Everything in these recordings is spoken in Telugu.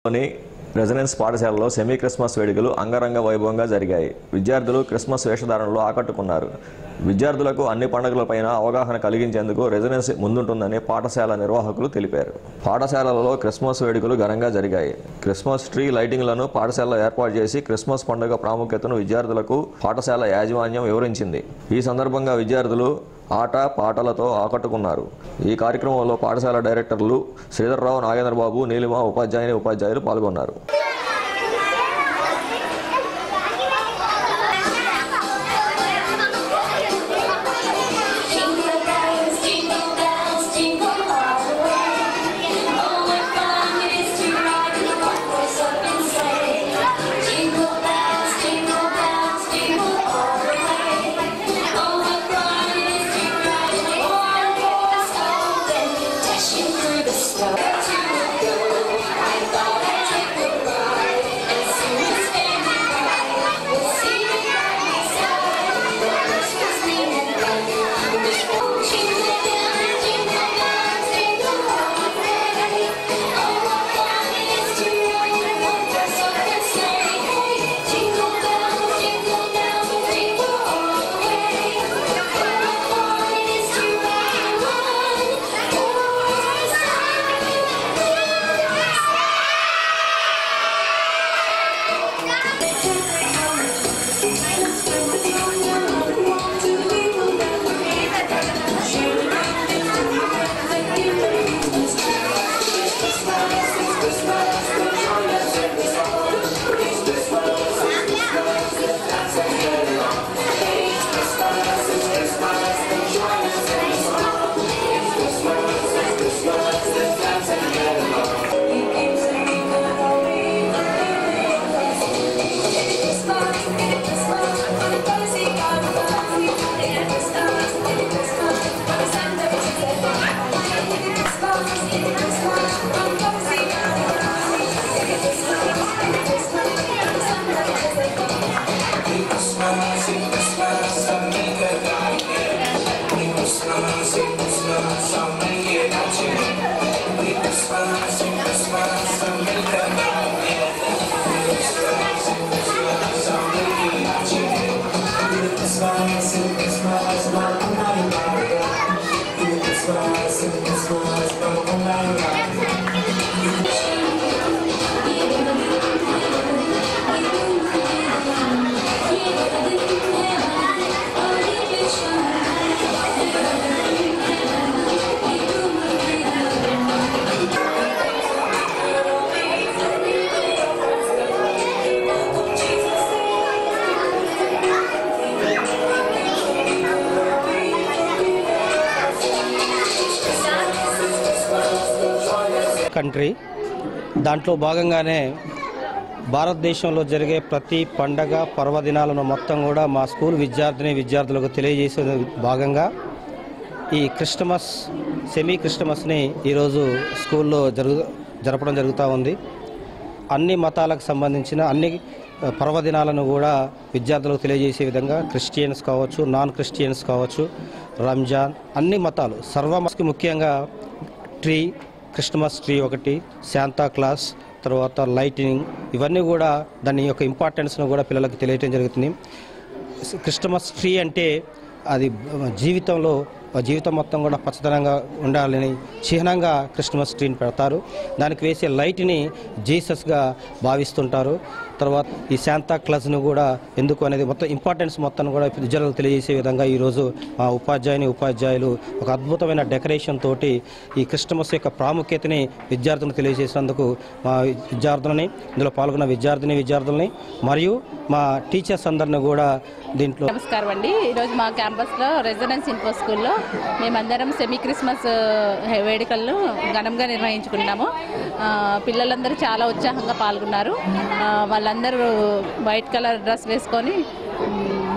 లోని రెసిడెన్స్ పాఠశాలలో సెమీ క్రిస్మస్ వేడుకలు అంగరంగ వైభవంగా జరిగాయి విద్యార్థులు క్రిస్మస్ వేషధారణలో ఆకట్టుకున్నారు విద్యార్థులకు అన్ని పండుగలపైన అవగాహన కలిగించేందుకు రెసిడెన్స్ ముందుంటుందని పాఠశాల నిర్వాహకులు తెలిపారు పాఠశాలలలో క్రిస్మస్ వేడుకలు ఘనంగా జరిగాయి క్రిస్మస్ ట్రీ లైటింగ్లను పాఠశాలలో ఏర్పాటు చేసి క్రిస్మస్ పండుగ ప్రాముఖ్యతను విద్యార్థులకు పాఠశాల యాజమాన్యం వివరించింది ఈ సందర్భంగా విద్యార్థులు ఆట పాటలతో ఆకట్టుకున్నారు ఈ కార్యక్రమంలో పాఠశాల డైరెక్టర్లు శ్రీధర్రావు నాగేంద్రబాబు నీలిమ ఉపాధ్యాయుని ఉపాధ్యాయులు పాల్గొన్నారు Jingle bells, jingle bells, jingle all the way. Oh, what fun it is to ride in a one-horse open sleigh. Jingle bells, jingle bells, jingle all the way. Oh, what fun it is to ride in a one-horse open, dashing through the snow. To go, I thought I'd take a ride, and soon as standing by, we'll see the bright side. The Christmas green and bright. Jingle bells, jingle bells, jingle all the way. Oh, what fun it is to ride in a one-horse open sleigh. Jingle bells, jingle bells, jingle all the way. Oh, what fun it is to ride in a one-horse country దాంట్లో భాగంగానే భారతదేశంలో జరిగే ప్రతి పండగ పర్వదినాలను మొత్తం కూడా మా స్కూల్ విద్యార్థిని విద్యార్థులకు తెలియజేసే భాగంగా ఈ క్రిస్టమస్ సెమీ క్రిస్టమస్ని ఈరోజు స్కూల్లో జరుగు జరపడం జరుగుతూ ఉంది అన్ని మతాలకు సంబంధించిన అన్ని ఆ, పర్వదినాలను కూడా విద్యార్థులకు తెలియజేసే విధంగా క్రిస్టియన్స్ కావచ్చు నాన్ క్రిస్టియన్స్ కావచ్చు రంజాన్ అన్ని మతాలు సర్వమస్కి ముఖ్యంగా ట్రీ క్రిస్టమస్ ట్రీ ఒకటి శాంతా క్లాస్ తర్వాత లైటినింగ్ ఇవన్నీ కూడా దాని యొక్క ఇంపార్టెన్స్ను కూడా పిల్లలకు తెలియటం జరుగుతుంది క్రిస్టమస్ ట్రీ అంటే అది జీవితంలో జీవితం మొత్తం కూడా పచ్చదనంగా ఉండాలని చిహ్నంగా క్రిస్టమస్ ట్రీని పెడతారు దానికి వేసే లైట్ని జీసస్గా భావిస్తుంటారు తర్వాత ఈ శాంతా క్లాస్ను కూడా ఎందుకు అనేది మొత్తం ఇంపార్టెన్స్ మొత్తం కూడా విద్యార్థులకు తెలియజేసే విధంగా ఈరోజు మా ఉపాధ్యాయుని ఉపాధ్యాయులు ఒక అద్భుతమైన డెకరేషన్ తోటి ఈ క్రిస్టమస్ యొక్క ప్రాముఖ్యతని విద్యార్థులకు తెలియజేసినందుకు మా విద్యార్థులని ఇందులో పాల్గొన్న విద్యార్థిని విద్యార్థులని మరియు మా టీచర్స్ అందరిని కూడా దీంట్లో నమస్కారం అండి ఈరోజు మా క్యాంపస్లో రెసిడెన్స్ ఇన్ఫో స్కూల్లో మేమందరం సెమీ క్రిస్మస్ ఆ, వేడుకలను ఘనంగా నిర్వహించుకున్నాము ఆ, పిల్లలందరూ చాలా ఉత్సాహంగా పాల్గొన్నారు ఆ, వాళ్ళందరూ వైట్ కలర్ డ్రెస్ వేసుకొని మ్,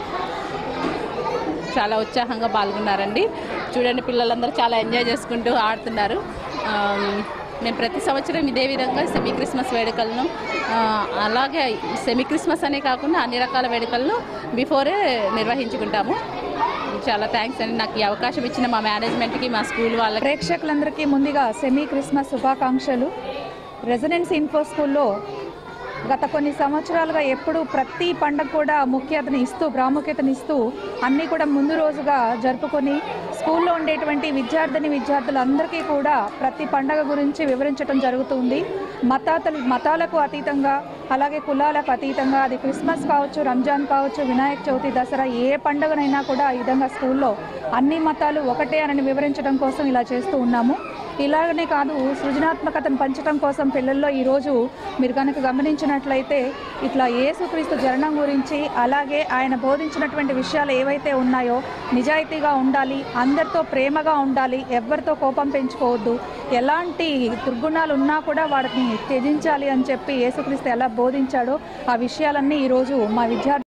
చాలా ఉత్సాహంగా పాల్గొన్నారండి చూడండి పిల్లలందరూ చాలా ఎంజాయ్ చేసుకుంటూ ఆడుతున్నారు ఆ, మేము ప్రతి సంవత్సరం ఇదే విధంగా సెమీ క్రిస్మస్ వేడుకలను ఆ, అలాగే సెమీ క్రిస్మస్ అనే కాకుండా అన్ని రకాల వేడుకలను బిఫోరే నిర్వహించుకుంటాము చాలా థ్యాంక్స్ అండి నాకు ఈ అవకాశం ఇచ్చిన మా మేనేజ్మెంట్కి మా స్కూల్ వాళ్ళకి ప్రేక్షకులందరికీ ముందుగా సెమీ క్రిస్మస్ శుభాకాంక్షలు రెసిడెన్స్ ఇన్ఫో స్కూల్లో గత కొన్ని సంవత్సరాలుగా ఎప్పుడు ప్రతి పండగ కూడా ముఖ్యతని ఇస్తూ ప్రాముఖ్యతని ఇస్తూ అన్నీ కూడా ముందు రోజుగా జరుపుకొని స్కూల్లో ఉండేటువంటి విద్యార్థిని విద్యార్థులందరికీ కూడా ప్రతి పండగ గురించి వివరించడం జరుగుతుంది మతాతలు మతాలకు అతీతంగా అలాగే కులాలకు అతీతంగా అది క్రిస్మస్ కావచ్చు రంజాన్ కావచ్చు వినాయక చవితి దసరా ఏ పండుగనైనా కూడా ఈ విధంగా స్కూల్లో అన్ని మతాలు ఒకటే అని వివరించడం కోసం ఇలా చేస్తూ ఉన్నాము ఇలాగనే కాదు సృజనాత్మకతను పంచడం కోసం పిల్లల్లో ఈరోజు మీరు కనుక గమనించినట్లయితే ఇట్లా యేసుక్రీస్తు జననం గురించి అలాగే ఆయన బోధించినటువంటి విషయాలు ఏవైతే ఉన్నాయో నిజాయితీగా ఉండాలి అందరితో ప్రేమగా ఉండాలి ఎవరితో కోపం పెంచుకోవద్దు ఎలాంటి దుర్గుణాలు ఉన్నా కూడా వాటిని త్యజించాలి అని చెప్పి యేసుక్రీస్తు ఎలా బోధించాడో ఆ విషయాలన్నీ ఈరోజు మా విద్యార్థి